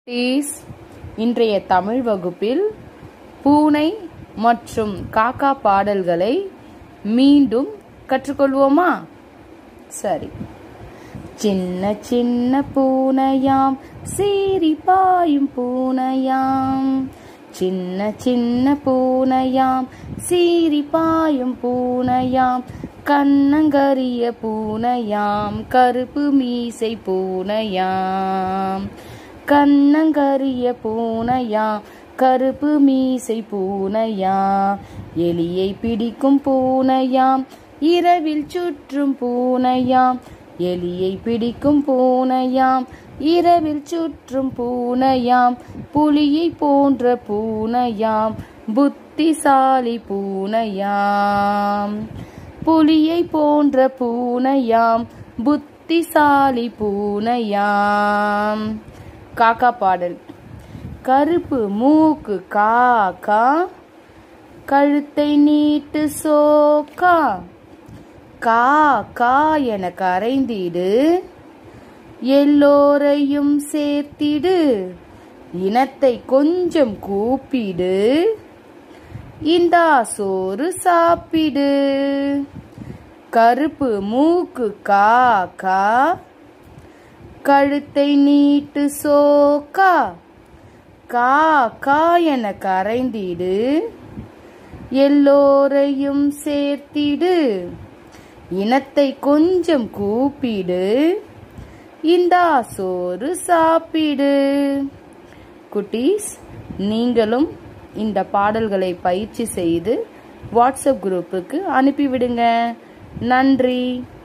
please இன்றைய தமிழ் வகுப்பில் பூனை மற்றும் காக்கா பாடல்களை மீண்டும் கற்றுக்கொள்வோமா சரி சின்ன சின்ன பூனையாம் சீறி பாயும் பூனையாம் சின்ன சின்ன பூனையாம் சீறி பாயும் பூனையாம் கண்ணங்கரிய பூனையாம் கருப்பு மீசை பூனையாம் கண்ணங்கரிய பூனையாம் கருப்பு மீசை பூனையாம் எலியை பிடிக்கும் பூனையாம் இரவில் சுற்றும் பூனையாம் எலியை பிடிக்கும் பூனையாம் இரவில் சுற்றும் பூனையாம் புலியை போன்ற பூனையாம் புத்திசாலி பூனையாம் புலியை போன்ற பூனையாம் புத்திசாலி பூனையாம் காக்கா பாடல் கருப்பு மூக்கு காக்கா கழுத்தை நீட்டு சோக்கா கா கா என கரைந்திடு எல்லோரையும் சேர்த்திடு இனத்தை கொஞ்சம் கூப்பிடு இந்தா சோறு சாப்பிடு கருப்பு மூக்கு காக்கா கழுத்தை நீட்டு சோக்கா கா கா என கரைந்திடு எல்லோரையும் சேர்த்திடு இனத்தை கொஞ்சம் கூப்பிடு இந்தா சோறு சாப்பிடு குட்டீஸ் நீங்களும் இந்த பாடல்களை பயிற்சி செய்து வாட்ஸ்அப் குரூப்புக்கு அனுப்பிவிடுங்க நன்றி